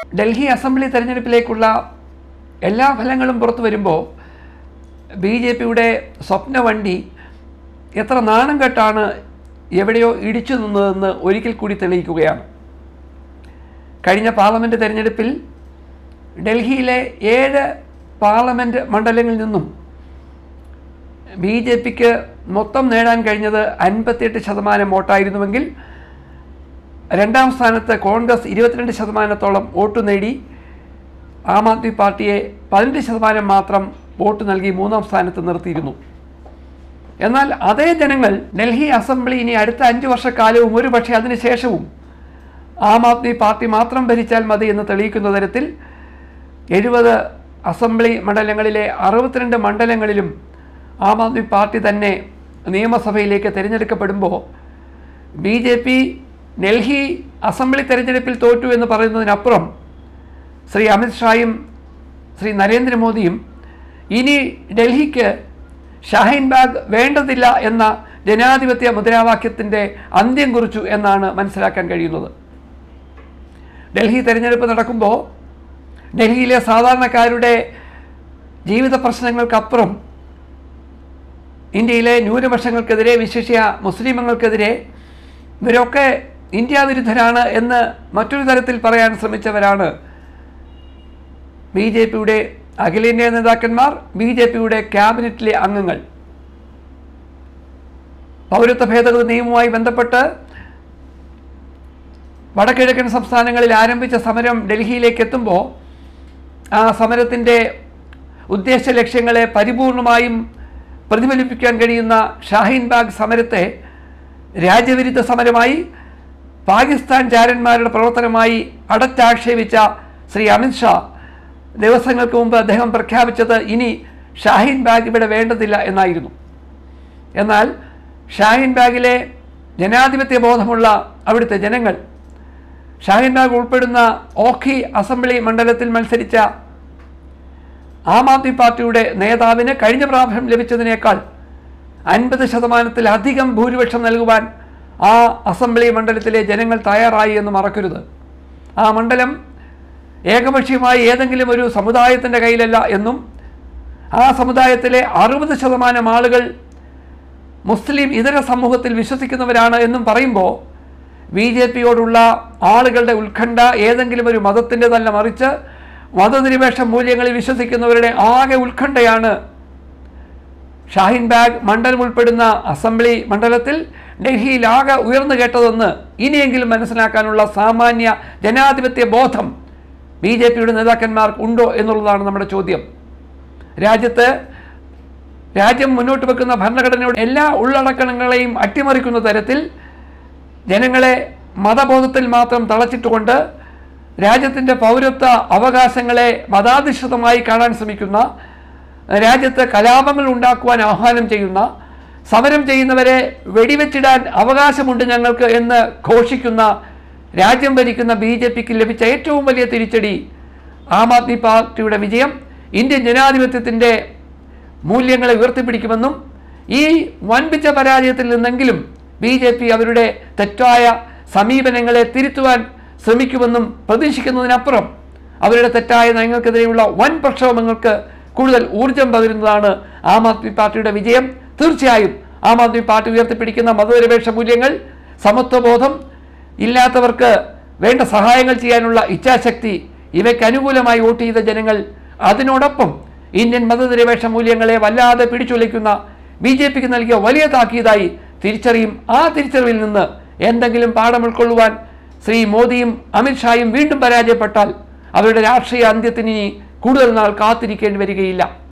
Delhi assembly തെരഞ്ഞെടുപ്പിലേക്കുള്ള എല്ലാ ഫലങ്ങളും പുറത്തു വരുമ്പോൾ ബി ജെ പിയുടെ സ്വപ്ന വണ്ടി എത്ര നാണം കെട്ടാണ് എവിടെയോ ഇടിച്ചു നിന്നതെന്ന് ഒരിക്കൽ കൂടി തെളിയിക്കുകയാണ് കഴിഞ്ഞ പാർലമെൻറ്റ് തെരഞ്ഞെടുപ്പിൽ ഡൽഹിയിലെ ഏഴ് പാർലമെൻറ്റ് മണ്ഡലങ്ങളിൽ നിന്നും ബി ജെ പിക്ക് മൊത്തം നേടാൻ കഴിഞ്ഞത് അൻപത്തിയെട്ട് ശതമാനം വോട്ടായിരുന്നുവെങ്കിൽ രണ്ടാം സ്ഥാനത്ത് കോൺഗ്രസ് ഇരുപത്തിരണ്ട് ശതമാനത്തോളം വോട്ട് നേടി ആം ആദ്മി പാർട്ടിയെ പതിനെട്ട് ശതമാനം മാത്രം വോട്ട് നൽകി മൂന്നാം സ്ഥാനത്ത് നിർത്തിയിരുന്നു എന്നാൽ അതേ ജനങ്ങൾ ഡൽഹി അസംബ്ലി ഇനി അടുത്ത അഞ്ച് വർഷക്കാലവും ഒരു പക്ഷേ അതിനുശേഷവും ആം ആദ്മി പാർട്ടി മാത്രം ഭരിച്ചാൽ മതി എന്ന് തെളിയിക്കുന്ന തരത്തിൽ എഴുപത് അസംബ്ലി മണ്ഡലങ്ങളിലെ അറുപത്തിരണ്ട് മണ്ഡലങ്ങളിലും ആം ആദ്മി പാർട്ടി തന്നെ നിയമസഭയിലേക്ക് തിരഞ്ഞെടുക്കപ്പെടുമ്പോൾ B J P Delhi assembly തെരഞ്ഞെടുപ്പിൽ തോറ്റു എന്ന് പറയുന്നതിനപ്പുറം ശ്രീ അമിത്ഷായും ശ്രീ നരേന്ദ്രമോദിയും ഇനി ഡൽഹിക്ക് ഷാഹിൻ ബാഗ് വേണ്ടതില്ല എന്ന ജനാധിപത്യ മുദ്രാവാക്യത്തിൻ്റെ അന്ത്യം കുറിച്ചു എന്നാണ് മനസ്സിലാക്കാൻ കഴിയുന്നത് ഡൽഹി തെരഞ്ഞെടുപ്പ് നടക്കുമ്പോൾ ഡൽഹിയിലെ സാധാരണക്കാരുടെ ജീവിത പ്രശ്നങ്ങൾക്കപ്പുറം ഇന്ത്യയിലെ ന്യൂനപക്ഷങ്ങൾക്കെതിരെ വിശേഷിയ മുസ്ലിമുകൾക്കെതിരെ ഇവരൊക്കെ ഇന്ത്യ വിരുദ്ധരാണ് എന്ന് മറ്റൊരു തരത്തിൽ പറയാൻ ശ്രമിച്ചവരാണ് ബി ജെ പിയുടെ അഖിലേന്ത്യാ നേതാക്കന്മാർ ബി ജെ പിയുടെ ക്യാബിനറ്റിലെ അംഗങ്ങൾ പൗരത്വ ഭേദഗതി നിയമവുമായി ബന്ധപ്പെട്ട് വടക്കിഴക്കൻ സംസ്ഥാനങ്ങളിൽ ആരംഭിച്ച സമരം ഡൽഹിയിലേക്ക് എത്തുമ്പോൾ ആ സമരത്തിൻ്റെ ഉദ്ദേശ ലക്ഷ്യങ്ങളെ പരിപൂർണമായും പ്രതിഫലിപ്പിക്കാൻ കഴിയുന്ന ഷാഹീൻ ബാഗ് സമരത്തെ രാജ്യവിരുദ്ധ സമരമായി പാകിസ്ഥാൻ ചാരന്മാരുടെ പ്രവർത്തനമായി അടച്ചാക്ഷേപിച്ച ശ്രീ അമിത്ഷാ ദിവസങ്ങൾക്ക് മുമ്പ് അദ്ദേഹം പ്രഖ്യാപിച്ചത് ഇനി ഷാഹീൻ ബാഗ് ഇവിടെ വേണ്ടതില്ല എന്നായിരുന്നു എന്നാൽ ഷാഹീൻ ബാഗിലെ ജനാധിപത്യ ബോധമുള്ള അവിടുത്തെ ജനങ്ങൾ ഷാഹീൻ ബാഗ് ഉൾപ്പെടുന്ന ഓഖി അസംബ്ലി മണ്ഡലത്തിൽ മത്സരിച്ച ആം ആദ്മി പാർട്ടിയുടെ നേതാവിന് കഴിഞ്ഞ പ്രാവശ്യം ലഭിച്ചതിനേക്കാൾ അൻപത് ശതമാനത്തിലധികം ഭൂരിപക്ഷം നൽകുവാൻ ആ അസംബ്ലി മണ്ഡലത്തിലെ ജനങ്ങൾ തയ്യാറായി എന്ന് മറക്കരുത് ആ മണ്ഡലം ഏകപക്ഷീയമായി ഏതെങ്കിലും ഒരു സമുദായത്തിൻ്റെ കയ്യിലല്ല എന്നും ആ സമുദായത്തിലെ അറുപത് ശതമാനം ആളുകൾ മുസ്ലിം ഇതര സമൂഹത്തിൽ വിശ്വസിക്കുന്നവരാണ് എന്നും പറയുമ്പോൾ ബി ജെ പിയോടുള്ള ആളുകളുടെ ഉത്കണ്ഠ ഏതെങ്കിലും ഒരു മതത്തിൻ്റെതല്ല മറിച്ച് മതനിരപേക്ഷ മൂല്യങ്ങളിൽ വിശ്വസിക്കുന്നവരുടെ ആകെ ഉത്കണ്ഠയാണ് ഷാഹിൻ ബാഗ് മണ്ഡലം ഉൾപ്പെടുന്ന അസംബ്ലി മണ്ഡലത്തിൽ ഡൽഹിയിൽ ആകെ ഉയർന്നു കേട്ടതെന്ന് ഇനിയെങ്കിലും മനസ്സിലാക്കാനുള്ള സാമാന്യ ജനാധിപത്യ ബോധം ബി ജെ പിയുടെ നേതാക്കന്മാർക്ക് ഉണ്ടോ എന്നുള്ളതാണ് നമ്മുടെ ചോദ്യം രാജ്യത്ത് രാജ്യം മുന്നോട്ട് വെക്കുന്ന ഭരണഘടനയുടെ എല്ലാ ഉള്ളടക്കങ്ങളെയും അട്ടിമറിക്കുന്ന തരത്തിൽ ജനങ്ങളെ മതബോധത്തിൽ മാത്രം തളച്ചിട്ടുകൊണ്ട് രാജ്യത്തിൻ്റെ പൗരത്വ അവകാശങ്ങളെ മതാധിഷ്ഠിതമായി കാണാൻ ശ്രമിക്കുന്ന രാജ്യത്ത് കലാപങ്ങൾ ഉണ്ടാക്കുവാൻ ആഹ്വാനം ചെയ്യുന്ന സമരം ചെയ്യുന്നവരെ വെടിവെച്ചിടാൻ അവകാശമുണ്ട് ഞങ്ങൾക്ക് എന്ന് ഘോഷിക്കുന്ന രാജ്യം ഭരിക്കുന്ന ബി ജെ പിക്ക് ലഭിച്ച ഏറ്റവും വലിയ തിരിച്ചടി ആം ആദ്മി പാർട്ടിയുടെ വിജയം ഇന്ത്യൻ ജനാധിപത്യത്തിൻ്റെ മൂല്യങ്ങളെ ഉയർത്തിപ്പിടിക്കുമെന്നും ഈ വൻപിച്ച പരാജയത്തിൽ നിന്നെങ്കിലും ബി ജെ പി അവരുടെ തെറ്റായ സമീപനങ്ങളെ തിരുത്തുവാൻ ശ്രമിക്കുമെന്നും പ്രതീക്ഷിക്കുന്നതിനപ്പുറം അവരുടെ തെറ്റായ നയങ്ങൾക്കെതിരെയുള്ള വൻ പ്രക്ഷോഭങ്ങൾക്ക് കൂടുതൽ ഊർജം പകരുന്നതാണ് ആം ആദ്മി പാർട്ടിയുടെ വിജയം തീർച്ചയായും ആം ആദ്മി പാർട്ടി ഉയർത്തിപ്പിടിക്കുന്ന മതനിരപേക്ഷ മൂല്യങ്ങൾ സമത്വബോധം ഇല്ലാത്തവർക്ക് വേണ്ട സഹായങ്ങൾ ചെയ്യാനുള്ള ഇച്ഛാശക്തി ഇവയ്ക്ക് അനുകൂലമായി വോട്ട് ചെയ്ത ജനങ്ങൾ അതിനോടൊപ്പം ഇന്ത്യൻ മതനിരപേക്ഷ മൂല്യങ്ങളെ വല്ലാതെ പിടിച്ചുലയ്ക്കുന്ന ബി ജെ പിക്ക് നൽകിയ വലിയ താക്കീതായി തിരിച്ചറിയും ആ തിരിച്ചറിവിൽ നിന്ന് എന്തെങ്കിലും പാഠം ഉൾക്കൊള്ളുവാൻ ശ്രീ മോദിയും അമിത്ഷായും വീണ്ടും പരാജയപ്പെട്ടാൽ അവരുടെ രാഷ്ട്രീയ അന്ത്യത്തിന് ഇനി കൂടുതൽ നാൾ കാത്തിരിക്കേണ്ടി വരികയില്ല